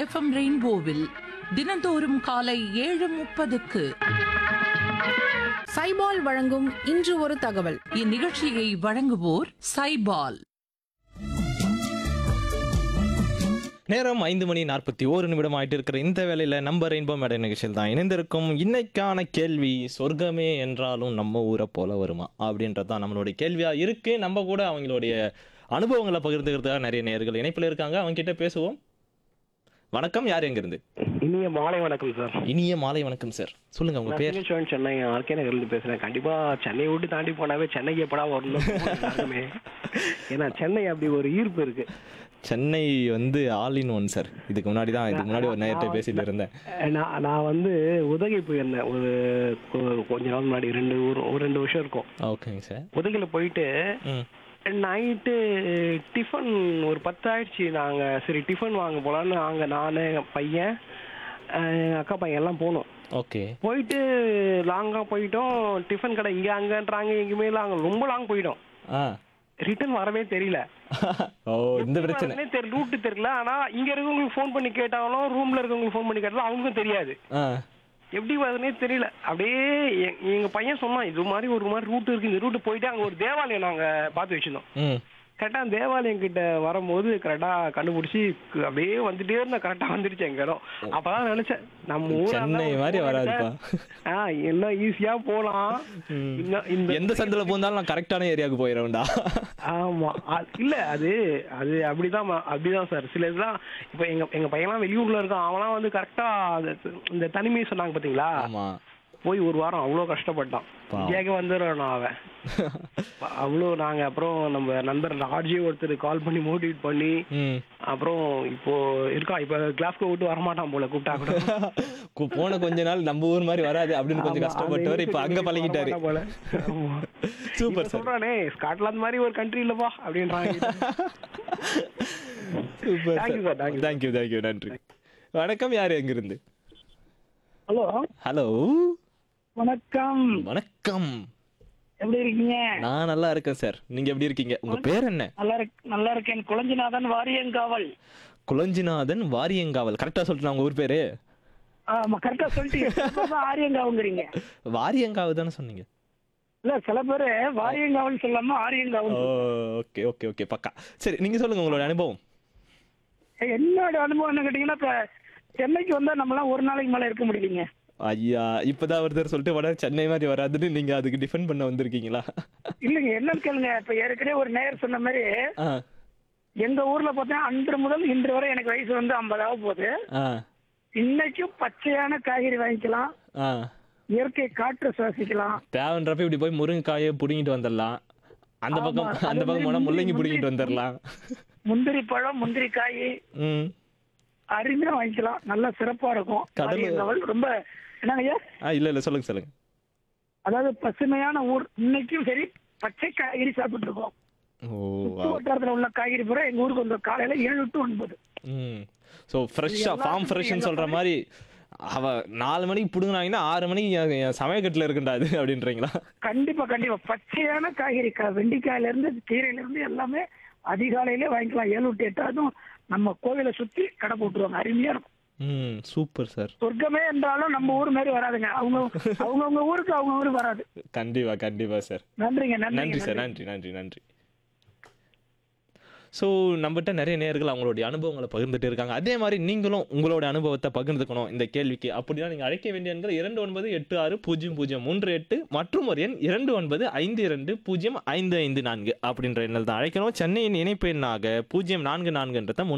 FM ரெயின்போவில் தினந்தோறும் காலை ஏழு முப்பதுக்கு சைபால் வழங்கும் இன்று ஒரு தகவல் இந்நிகழ்ச்சியை வழங்குவோர் சைபால் நேரம் ஐந்து மணி நாற்பத்தி ஓரு நிமிடம் ஆயிட்டு இருக்கிற இந்த வேளையில நம்ம ரெயின்போ மேடை நிகழ்ச்சியில் தான் இணைந்திருக்கும் இன்னைக்கான கேள்வி சொர்க்கமே என்றாலும் நம்ம ஊரை போல வருமா அப்படின்றது தான் நம்மளுடைய கேள்வியா இருக்கு நம்ம கூட அவங்களுடைய அனுபவங்களை பகிர்ந்துக்கிறதுக்காக நிறைய நேர்கள் இணைப்பில் இருக்காங்க அவங்க கிட்ட பேசுவோம் வணக்கம் யார் எங்கிருந்து இனிய மாலை வணக்கம் சார் இனிய மாலை வணக்கம் சார் சொல்லுங்க உங்க நான் பேர் சிவன் சென்னை ஆர்கே நகர்ல பேசுறேன் கண்டிப்பா சென்னையை விட்டு தாண்டி போனாவே சென்னைக்கு எப்படா வரணும் எல்லாருமே ஏன்னா சென்னை அப்படி ஒரு ஈர்ப்பு இருக்கு சென்னை வந்து ஆல் இன் ஒன் சார் இதுக்கு முன்னாடி தான் இதுக்கு முன்னாடி ஒரு நேரத்தை பேசிட்டு இருந்தேன் நான் நான் வந்து உதகை போயிருந்தேன் ஒரு கொ- கொஞ்ச நாள் முன்னாடி ரெண்டு ஒரு ஒரு ரெண்டு வருஷம் இருக்கும் ஓகேங்க சார் உதகையில போயிட்டு ம் நைட்டு டிஃபன் ஒரு பத்து ஆயிடுச்சு நாங்க சரி டிஃபன் வாங்க போலான்னு நாங்க நானு என் பையன் அஹ் எங்க அக்கா பையன் எல்லாம் போனோம் ஓகே போயிட்டு லாங்கா போயிட்டோம் டிஃபன் கடை இங்க அங்கன்றாங்க எங்கேயுமே லாங் ரொம்ப லாங் போயிட்டோம் ஆ ரிட்டர்ன் வரவே தெரியல ஓ இந்த பிரச்சனை வரவே தெரியல ரூட் தெரியல ஆனா இங்க இருக்கவங்களுக்கு ஃபோன் பண்ணி கேட்டாலும் ரூம்ல இருக்கவங்களுக்கு ஃபோன் பண்ணி கேட்டாலும் அவங்களுக்கும் தெரியாது ஆ எப்படி வருதுன்னே தெரியல அப்படியே எ- எங்க பையன் சொன்னான் இது மாதிரி ஒரு மாதிரி ரூட் இருக்கு இந்த ரூட் போயிட்டு அங்க ஒரு தேவாலயம் நாங்க பார்த்து வச்சிருந்தோம் ம் கரெக்டா அந்த தேவாலயம் கிட்ட வரும்போது கரெக்டா கண்டுபிடிச்சி க- அப்படியே வந்துட்டே இருந்த கரெக்டா வந்துருச்சு எங்க இடம் அப்பதான் நினைச்சேன் நம்ம ஊரா இருந்தா சென்னை ஒரு மாதிரி phone வராதுப்பா. அடிச்சா, ஆ என்ன ஈஸியா போலாம் இன்னும் இந்த எந்த சந்தில போந்தாலும் நான் கரெக்டான ஏரியாவுக்கு போயிடுவேன்டா ஆமா அ- இல்ல அது அது அப்படிதான் ம- அப்படிதான் சார் சில இதெல்லாம் இப்ப எங்க எங்க பையன்லாம் வெளியூர்ல இருக்கான் அவன்லாம் வந்து கரெக்டா இந்த தனிமையை சொன்னாங்க பாத்தீங்களா ஆமா போய் ஒரு வாரம் அவ்வளவு கஷ்டப்பட்டான் பாவம். இந்தியாவுக்கு வந்துடுறான் அவன் அவ்வளோ நாங்க அப்புறம் நம்ம நண்பர் ஆர்ஜி ஒருத்தர் கால் பண்ணி மோட்டிவேட் பண்ணி ம் அப்புறம் இப்போ இருக்கான் இப்ப கிளாஸ்க்கு விட்டு வரமாட்டான் போல கூப்பிட்டா கூட கு- போன கொஞ்ச நாள் நம்ம ஊர் மாதிரி வராது அப்படின்னு கொஞ்சம் ஆமா, கஷ்டப்பட்டவர் அந்த இப்ப அங்க யூனிவர்சிட்டி பழகிட்டாரு வரமாட்டான் போல ஆமா. சூப்பர் இப்ப சார் சொல்றானே ஸ்காட்லாந்து மாதிரி ஒரு கண்ட்ரி இல்லப்பா அப்படின்றாங்க super Thank you sir, thank you. Thank you thank you நன்றி வணக்கம் யார் எங்கிருந்து ஹலோ ஹலோ வணக்கம் வணக்கம் எப்படி இருக்கீங்க நான் நல்லா இருக்கேன் சார் நீங்க எப்படி இருக்கீங்க உங்க பேர் என்ன நல்லா இருக் நல்லா இருக்கேன் குளஞ்சிநாதன் வாரியங்காவல் குலஞ்சிநாதன் வாரியங்காவல் கரெக்டா சொல்லிட்டு உங்க ஊர் பேரு ஆமா கரெக்டா சொல்லிட்டீங்க ஆரியங்காவுங்கிறீங்க வாரியங்காவு தானே சொன்னீங்க இல்ல சில பேரு வாரியங்காவல் சொல்லாம ஆரியங்காவல் ஓகே ஓகே ஓகே பக்கா சரி நீங்க சொல்லுங்க உங்களோட அனுபவம் என்னோட அனுபவம் என்ன கேட்டீங்கன்னா இப்ப சென்னைக்கு வந்தா நம்மளாம் ஒரு நாளைக்கு மேல இருக்க முடியலீங்க ஐயா இப்பதான் ஒருத்தர் சொல்லிட்டு உடனே சென்னை மாதிரி வராதுன்னு நீங்க அதுக்கு டிஃபெண்ட் பண்ண வந்திருக்கீங்களா இல்லைங்க என்னன்னு கேளுங்க இப்ப ஏற்கனவே ஒரு நேயர் சொன்ன மாதிரி ஆ எங்க ஊர்ல பார்த்தா அன்று முதல் இன்று வரை எனக்கு வயசு வந்து ஐம்பதாவது போகுது ஆ இன்னைக்கும் பச்சையான காய்கறி வாங்கிக்கலாம் ஆ இயற்கை காற்று சுவாசிக்கலாம் தேவைன்றப்ப இப்படி போய் முருங்கைக்காயை புடுங்கிட்டு வந்துடலாம் அந்த பக்கம் ஆமா, அந்த அது பக்கம் போனா முந்திரி- முள்ளங்கி புடுங்கிட்டு முந்திரி- வந்துடலாம் முந்திரி பழம் முந்திரி காய் ம் அருமையா வாங்கிக்கலாம் நல்லா சிறப்பா இருக்கும் கடலு- ஆரியங்காவல் ரொம்ப என்னங்க ஐயா ஆ இல்ல இல்ல சொல்லுங்க சொல்லுங்க அதாவது பசுமையான ஊர் இன்னைக்கும் சரி பச்சை காய்கறி சாப்பிட்டு இருக்கோம் ஓ சுற்று வட்டாரத்துல உள்ள காய்கறி பூரா எங்க ஊருக்கு வந்து காலையில ஏழு டு ஒன்பது ம் ஸோ ஃப்ரெஷ்ஷாக ஃபார்ம் எல்லாத்துக்கும் ஃப்ரெஷ்னு எல்லா சொல்ற மாதிரி அவ நாலு மணிக்கு பிடுங்கினாங்கன்னா ஆறு மணிக்கு என் என் சமயக்கட்டில் இருக்குண்டா அது அப்படின்றீங்களா கண்டிப்பா கண்டிப்பா பச்சையான காய்கறி கா- வெண்டைக்காயில இருந்து கீரையில இருந்து எல்லாமே அதிகாலையிலே வாங்கிக்கலாம் ஏழு டு எட்டு அதுவும் நம்ம கோவிலை சுத்தி கடை போட்டுருவாங்க அருமையா இருக்கும் ம் சூப்பர் சார் சொர்க்கமே என்றாலும் நம்ம ஊர் மாதிரி வராதுங்க அவங்க அவங்கவுங்க ஊருக்கு அவங்க ஊருக்கு வராது கண்டிப்பா கண்டிப்பா சார் நன்றிங்க நன்றி நன்றிங்க சார் நன்றி நன்றி நன்றி நன்றி ஸோ நம்மகிட்ட நிறைய நேர்கள் அவங்களுடைய அனுபவங்களை பகிர்ந்துட்டு இருக்காங்க அதே மாதிரி நீங்களும் உங்களோட அனுபவத்தை பகிர்ந்துக்கணும் இந்த கேள்விக்கு அப்படின்னா நீங்கள் அழைக்க வேண்டிய எண்கள் இரண்டு ஒன்பது எட்டு ஆறு பூஜ்ஜியம் பூஜ்ஜியம் மூன்று எட்டு மற்றும் ஒரு எண் இரண்டு ஒன்பது ஐந்து இரண்டு பூஜ்ஜியம் ஐந்து ஐந்து நான்கு அப்படின்ற எண்ணில் தான் அழைக்கணும் சென்னையின் இணைப்பு எண்ணாக பூஜ்ஜியம் நான்கு நான்குன்றத முன்